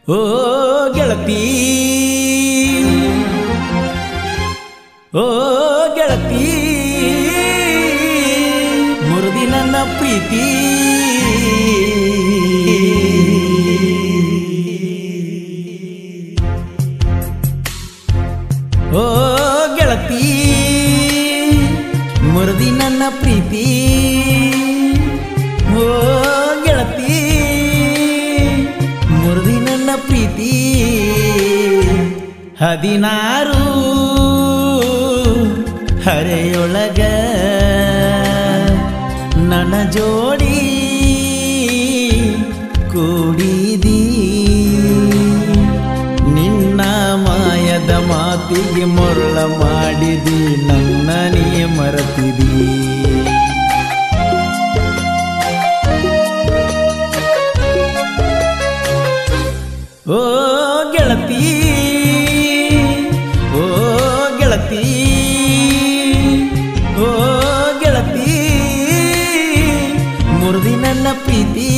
ಓ ಗೆಳತಿ ಓ ಗೆಳತಿ ಮುರುದಿ ನನ್ನ ಪ್ರೀತಿ ಓ ಗೆಳತಿ ಮುರುದಿ ನನ್ನ ಪ್ರೀತಿ ಓ ಗೆಳತಿ ಮುರುದಿ ನನ್ನ ಪ್ರೀತಿ ಹದಿನಾರು ಹರೆಯೊಳಗ ನನ್ನ ಜೋಡಿ ಕೂಡಿದಿ ನಿನ್ನ ಮಾಯದ ಮಾತಿಗೆ ಮರುಳ ಮಾಡಿದಿ ನನ್ನ ನೀ ಮರತಿದಿ ಓ ಗೆಳತಿ ಓ ಗೆಳತಿ ಓ ಗೆಳತಿ ಮುರುದಿ ನನ್ನ ಪ್ರೀತಿ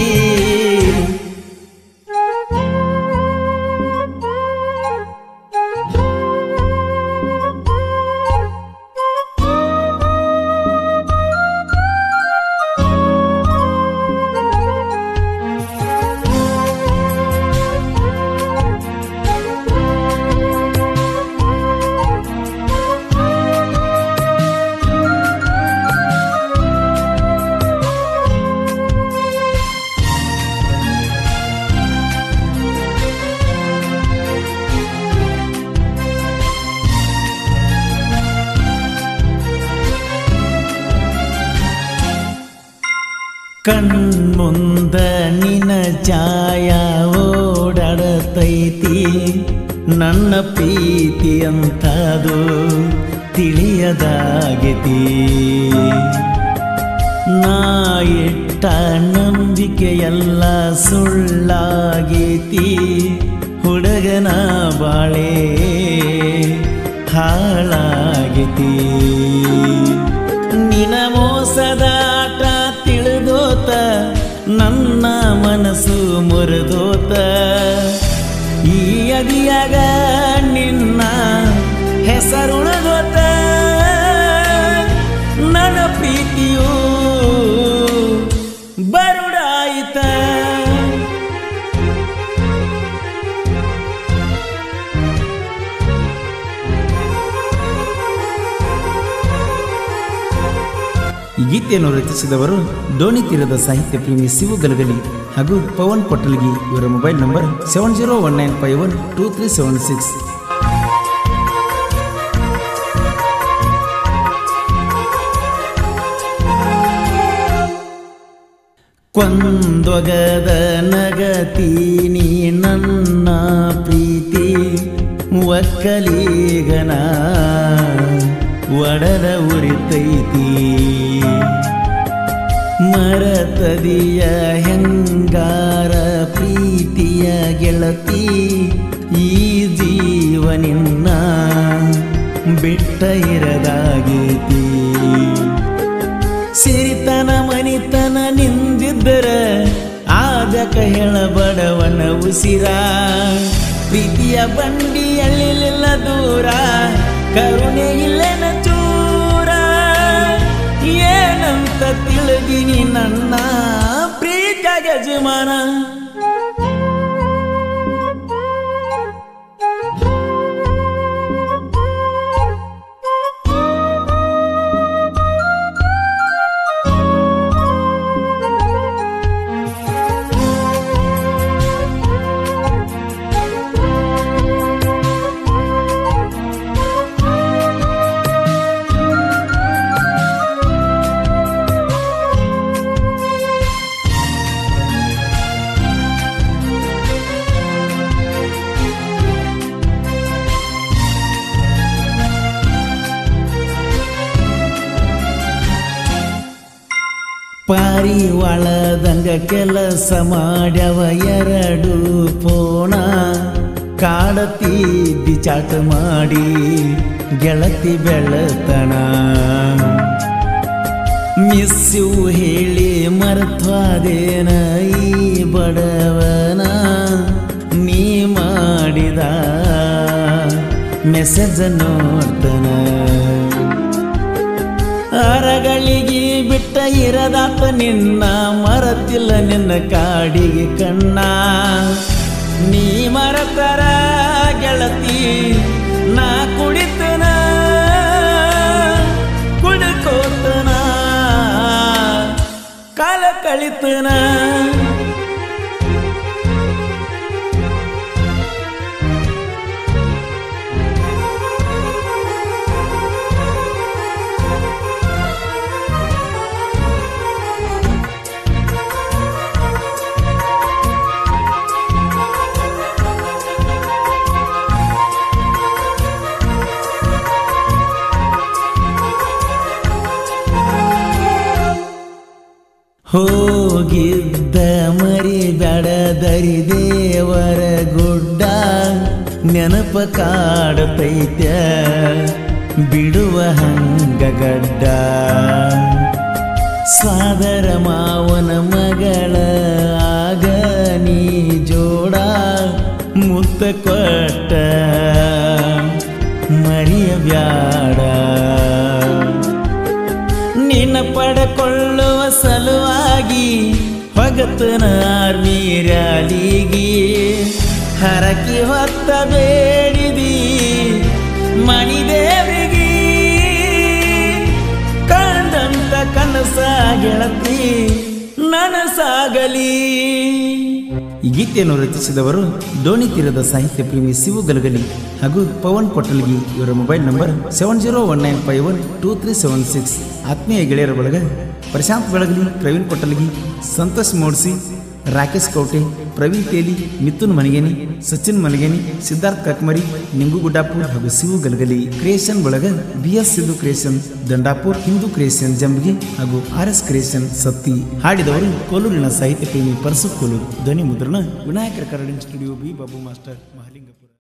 ಕಣ್ಮುಂದ ನಿನ ಛಾಯ ಓಡಾಡತೈತಿ ನನ್ನ ಪ್ರೀತಿ ಅಂತದು ತಿಳಿಯದಾಗೈತಿ ನಾ ಇಟ್ಟ ನಂಬಿಕೆ ಎಲ್ಲ ಸುಳ್ಳಾಗೈತಿ ಹುಡುಗನ ಬಾಳೆ ಹಾಳಾಗೈತಿ ನಿನ ಮೋಸದಾಟ ತಿಳಿದೋತ ನನ್ನ ಮನಸ್ಸು ಮುರಿದೋತ ಈ ಅದಿಯಾಗ ನಿನ್ನ ಹೆಸರುಳದೋತ ನನ್ನ ಪ್ರೀತಿಯು ಬರುಡಾಯಿತ ಈ ಗೀತೆಯನ್ನು ರಚಿಸಿದವರು ಡೋಣಿ ತೀರದ ಸಾಹಿತ್ಯ ಪ್ರೇಮಿ ಶಿವು ಗಲಗಲಿ ಹಾಗೂ ಪವನ್ ಕೊಟ್ಟಲ್ಗಿ ಇವರ mobile number seven zero one nine five one two three seven six ಕೊಂದೊಗದ ನಗತೀನಿ ನನ್ನ ಪ್ರೀತಿ ಒಕ್ಕಲಿಗನ ಒಡಲ ಉರಿತೈತಿ ಮರತದಿಯ ಹೆಂಗಾರ ಪ್ರೀತಿಯ ಗೆಳತಿ ಈ ಜೀವನಿನ್ನ ಬಿಟ್ಟ ಇರದಾಗೈತಿ ಸಿರಿತನ ಮನಿತನ ನಿಂದಿದ್ದರ ಆದಕ ಹೇಳ ಬಡವನ ಉಸಿರ ಪ್ರೀತಿಯ ಬಂಡಿ ಎಳ್ಳಿಲಿಲ್ಲ ದೂರ ಕರುಣೆ ಇಲ್ಲನ ಚೂರ ಏನಂತ ತಿಳಿದಿನಿ ನನ್ನ ಪ್ರೀತ ಗಜಮಾನ ಪಾರಿವಾಳದಂಗ ಕೆಲಸ ಮಾಡ್ಯವ ಎರಡು ಪೋಣ ಕಾಡತಿದ್ದಿ ಚಾಟ ಮಾಡಿ ಗೆಳತಿ ಬೆಳತನ ಮಿಸ್ಸು ಹೇಳಿ ಮರ್ತವಾದೇನ ಈ ಬಡವನ ಮೆಸೇಜ್ ನೋಡ್ತಾನ ಅರಗಳಿಗೆ ಬಿಟ್ಟ ಇರದಾತ ನಿನ್ನ ಮರತಿಲ್ಲ ನಿನ್ನ ಕಾಡಿಗೆ ಕಣ್ಣ ನೀ ಮರತರ ಗೆಳತಿ ನಾ ಕುಡಿತನ ಕುಡ್ಕೋತನ ಕಾಲ ಕಳಿತನ ಹೋಗಿದ್ದ ಮರಿ ಬೆಡದರಿ ದೇವರ ಗುಡ್ಡ ನೆನಪ ಕಾಡತೈತ್ಯ ಬಿಡುವ ಹಂಗಗಡ್ಡ ಸ್ವಾದರ ಮಾವನ ಮಗಳ ಆಗ ನೀ ಜೋಡ ಮುತ್ತ ಕೊಟ್ಟ ಮರಿಯ ಬ್ಯಾಡ ನಿನ್ನ ಪಡಕೊಳ್ಳುವ ಸಲುವಾಗಿ ಹೊಗತನ ಆರ್ಮಿ ರ್ಯಾಲಿಗಿ ಹರಕಿ ಹೊತ್ತ ಬೇಡಿದಿ ಮಣಿದೇವಿಗಿ ಕಂಡಂತ ಕನಸ ಗೆಳತಿ ನನಸಾಗಲಿ ಈ ಗೀತೆಯನ್ನು ರಚಿಸಿದವರು ಡೋಣಿ ತೀರದ ಸಾಹಿತ್ಯ ಪ್ರೇಮಿ ಶಿವು ಗಲಗಲಿ ಹಾಗೂ ಪವನ್ ಕೊಟ್ಟಲ್ಗಿ ಇವರ mobile number seven zero one nine five one two three seven six ಆತ್ಮೀಯ ಗೆಳೆಯರ ಬಳಗ ಪ್ರಶಾಂತ್ ಬೆಳಗಲಿ ಪ್ರವೀಣ್ ಕೊಟ್ಟಲ್ಗಿ ಸಂತೋಷ್ ಮೋಡ್ಸಿ ರಾಕೇಶ್ ಕೌಟೆ ಪ್ರವೀಣ್ ತೇಲಿ ಮಿಥುನ್ ಮನಗೇನಿ ಸಚಿನ್ ಮನಗೇನಿ ಸಿದ್ಧಾರ್ಥ್ ಕಕ್ಮರಿ ನಿಂಗು ಗುಡ್ಡಾಪುರ್ ಹಾಗೂ ಶಿವು ಗಲಗಲಿ ಕ್ರಿಯೇಷನ್ ಬಳಗ B S Sindhu creation Dandapur Hindu creation Jambagi ಹಾಗೂ ಆರ್ ಎಸ್ ಕ್ರಿಯೇಷನ್ ಸತ್ತಿ ಹಾಡಿದವರು ಕೋಲೂರಿನ ಸಾಹಿತ್ಯ ಪ್ರೇಮಿ ಪರಸು ಕೋಲೂರು ಧ್ವನಿ ಮುದ್ರಣ ವಿನಾಯಕರ ಕರಡಿನ studio B Babu master Mahalingapura